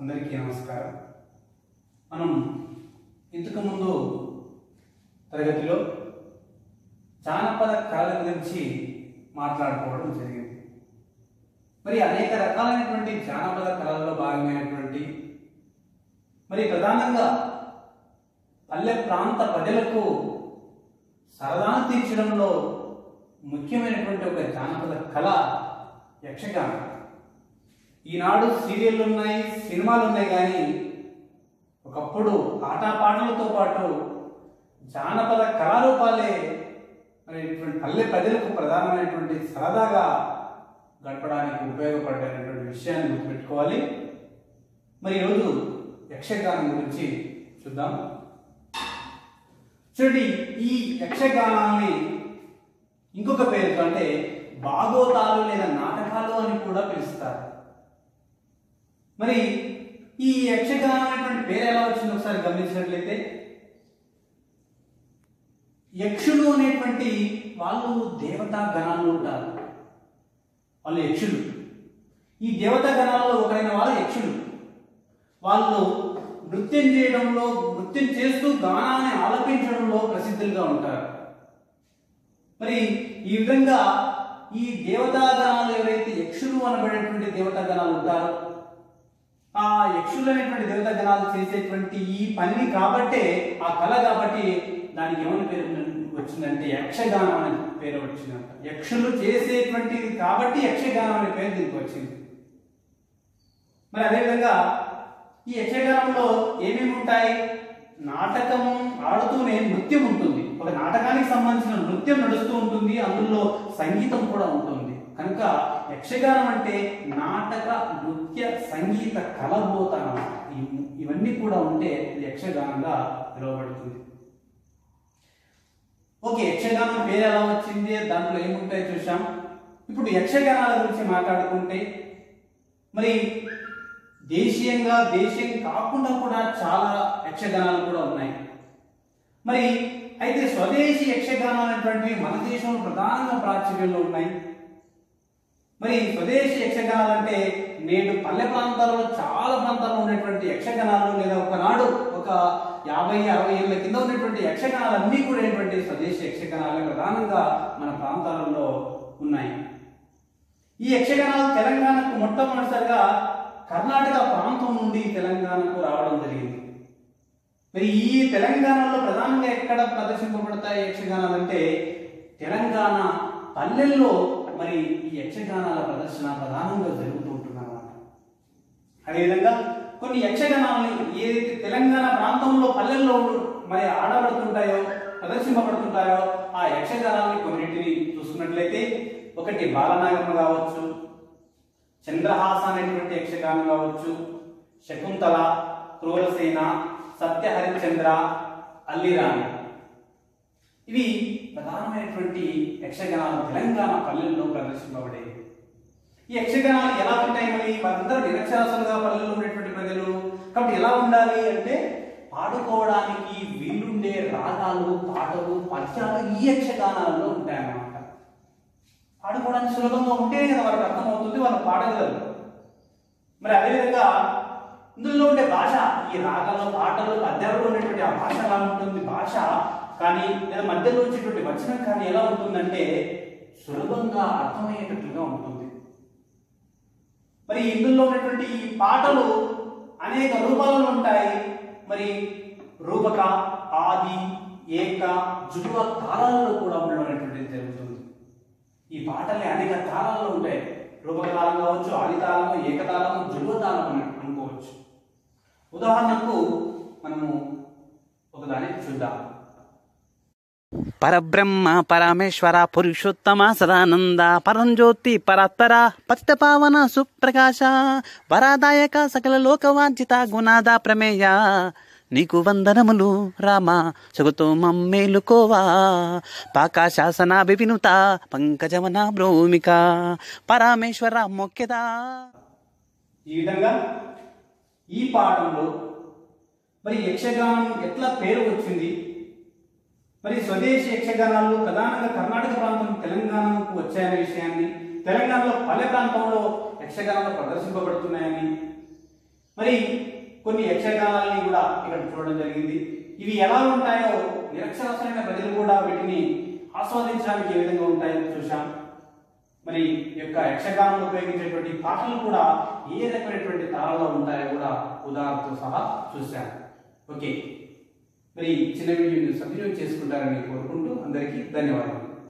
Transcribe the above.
అందరికీ నమస్కారం మనం ఇంతకుముందు తరగతిలో జానపద కళల గురించి మాట్లాడుకోవడం జరిగింది మరి అనేక రకాలైనటువంటి జానపద కళల్లో భాగమైనటువంటి మరి ప్రధానంగా పల్లె ప్రాంత ప్రజలకు సరదాను తీర్చడంలో ముఖ్యమైనటువంటి ఒక జానపద కళ యక్షగానం ఈనాడు సీరియళ్ళు ఉన్నాయి సినిమాలు ఉన్నాయి కానీ ఒకప్పుడు ఆటపాటలతో పాటు జానపద కళారూపాలే మరి ఇటువంటి పల్లె ప్రజలకు ప్రధానమైనటువంటి సరదాగా గడపడానికి ఉపయోగపడేటువంటి విషయాన్ని గుర్తుపెట్టుకోవాలి మరి ఈరోజు యక్షగానం గురించి చూద్దాం చూడండి ఈ యక్షగానాన్ని ఇంకొక పేరుతో అంటే భాగోతాలు లేదా నాటకాలు అని కూడా పిలుస్తారు మరి ఈ యక్షగానం అనేటువంటి పేరు ఎలా వచ్చింది ఒకసారి గమనించినట్లయితే యక్షులు అనేటువంటి వాళ్ళు దేవతా గణాలు ఉంటారు వాళ్ళు యక్షులు ఈ దేవతా గణాలలో ఒకరైన వాళ్ళు యక్షులు వాళ్ళు నృత్యం చేయడంలో నృత్యం చేస్తూ గానాన్ని ఆలపించడంలో ప్రసిద్ధులుగా ఉంటారు మరి ఈ విధంగా ఈ దేవతా గణాలు ఎవరైతే యక్షులు అనబడేటువంటి దేవతా గణాలు ఉంటారో ఆ యక్షులు అనేటువంటి దేవతా గణాలు చేసేటువంటి ఈ పని కాబట్టే ఆ కళ కాబట్టి దానికి ఏమని పేరు వచ్చిందంటే యక్షగానం అనే పేరు వచ్చిందంట యక్షులు చేసేటువంటిది కాబట్టి యక్షగానం అనే పేరు దీనికి వచ్చింది మరి అదేవిధంగా ఈ యక్షగానంలో ఏమేమి ఉంటాయి నాటకం ఆడుతూనే నృత్యం ఉంటుంది ఒక నాటకానికి సంబంధించిన నృత్యం నడుస్తూ ఉంటుంది అందులో సంగీతం కూడా ఉంటుంది కనుక యక్షగానం అంటే నాటక నృత్య సంగీత కలబోతనం ఇవన్నీ కూడా ఉంటే ఇది యక్షగానంగా పిలువబడుతుంది ఓకే యక్షగానం పేరు ఎలా వచ్చింది దాంట్లో ఏముంటాయో చూసాం ఇప్పుడు యక్షగానాల గురించి మాట్లాడుకుంటే మరి దేశీయంగా దేశీయం కాకుండా కూడా చాలా యక్షగానాలు కూడా ఉన్నాయి మరి అయితే స్వదేశీ యక్షగానాలు అనేటువంటివి మన దేశంలో ప్రధానంగా ప్రాచుర్యంలో ఉన్నాయి మరి స్వదేశీ యక్షగానాలు అంటే నేడు పల్లె ప్రాంతాల్లో చాలా ప్రాంతాల్లో ఉన్నటువంటి యక్షగానాలు లేదా ఒకనాడు ఒక యాభై అరవై ఏళ్ళ కింద ఉన్నటువంటి యక్షగానాలు అన్నీ కూడా ఏంటంటే స్వదేశీ యక్షగానాలే ప్రధానంగా మన ప్రాంతాలలో ఉన్నాయి ఈ యక్షగానాలు తెలంగాణకు మొట్టమొదటిసారిగా కర్ణాటక ప్రాంతం నుండి తెలంగాణకు రావడం జరిగింది మరి ఈ తెలంగాణలో ప్రధానంగా ఎక్కడ ప్రదర్శింపబడతాయి యక్షగానాలు అంటే తెలంగాణ పల్లెల్లో మరి ఈ యక్షగానాల ప్రదర్శన ప్రధానంగా జరుగుతూ ఉంటుందన్నమాట అదేవిధంగా కొన్ని యక్షగానాలని ఏదైతే తెలంగాణ ప్రాంతంలో పల్లెల్లో మరి ఆడబడుతుంటాయో ప్రదర్శింపబడుతుంటాయో ఆ యక్షగానాలని కొన్నింటిని చూసుకున్నట్లయితే ఒకటి బాలనాగమ్మ కావచ్చు చంద్రహాస అనేటువంటి యక్షగానం కావచ్చు శకుంతల క్రూరసేన సత్య హరిశ్చంద్ర అల్లిరాణి ఇవి ప్రధానమైనటువంటి యక్షగానాలు తెలంగాణ పల్లెల్లో ప్రదర్శింపబడేవి ఈ యక్షగానాలు ఎలా ఉంటాయి మరి వారందరూ నిరక్షరాస్యులుగా పల్లెల్లో ఉండేటువంటి ప్రజలు కాబట్టి ఎలా ఉండాలి అంటే పాడుకోవడానికి వీలుండే రాగాలు పాటలు పద్యాలు ఈ యక్షగానాలలో ఉంటాయన్నమాట పాడుకోవడానికి సులభంగా ఉంటేనే కదా వాళ్ళకి అర్థమవుతుంది వాళ్ళు పాడగలరు మరి అదేవిధంగా ఇందులో ఉండే భాష ఈ రాగాలు పాటలు పద్యాలలో ఉండేటువంటి ఆ భాష ఎలా ఉంటుంది భాష కానీ లేదా మధ్యలో వచ్చేటువంటి వచనం కానీ ఎలా ఉంటుందంటే సులభంగా అర్థమయ్యేటట్లుగా ఉంటుంది మరి ఇందులో ఉన్నటువంటి ఈ పాటలు అనేక రూపాలలో ఉంటాయి మరి రూపక ఆది ఏక జుడువ తాళాలలో కూడా ఉండడం అనేటువంటిది జరుగుతుంది ఈ పాటలే అనేక తాళాలు ఉంటాయి రూపక తాళం కావచ్చు ఆది తాళము ఏకతాళము జుడువ తాళం అని అనుకోవచ్చు ఉదాహరణకు మనము ఒకదాన్ని చూద్దాం పరబ్రహ్మ పరమేశ్వర పురుషోత్తమ సదానంద పరంజ్యోతి పరాత్పర పతిత పావన సుప్రకాశ వరాదాయక సకల లోకవాంఛిత గుణాద ప్రమేయ నీకు వందనములు రామ సుగతో మమ్మేలుకోవా పాక శాసన వినుత పంకజవన భ్రూమిక పరమేశ్వర మొక్కెదా ఈ విధంగా ఈ పాఠంలో మరి యక్షగానం ఎట్లా పేరు వచ్చింది మరి స్వదేశీ యక్షగానాలు ప్రధానంగా కర్ణాటక ప్రాంతం తెలంగాణకు వచ్చాయనే విషయాన్ని తెలంగాణలో పల్లె ప్రాంతంలో యక్షగానాలు ప్రదర్శింపబడుతున్నాయని మరి కొన్ని యక్షగానాలని కూడా ఇక్కడ చూడడం జరిగింది ఇవి ఎలా ఉంటాయో నిరక్షరాస్యమైన ప్రజలు కూడా వీటిని ఆస్వాదించడానికి ఏ విధంగా ఉంటాయో చూశాం మరి ఈ యొక్క యక్షగానంలో ఉపయోగించేటువంటి పాటలు కూడా ఏ రకమైనటువంటి తాళలో ఉంటాయో కూడా ఉదాహరణతో సహా చూశాను ఓకే మరి ఈ చిన్న వీడియోని సద్వినియోగం చేసుకుంటారని కోరుకుంటూ అందరికీ ధన్యవాదాలు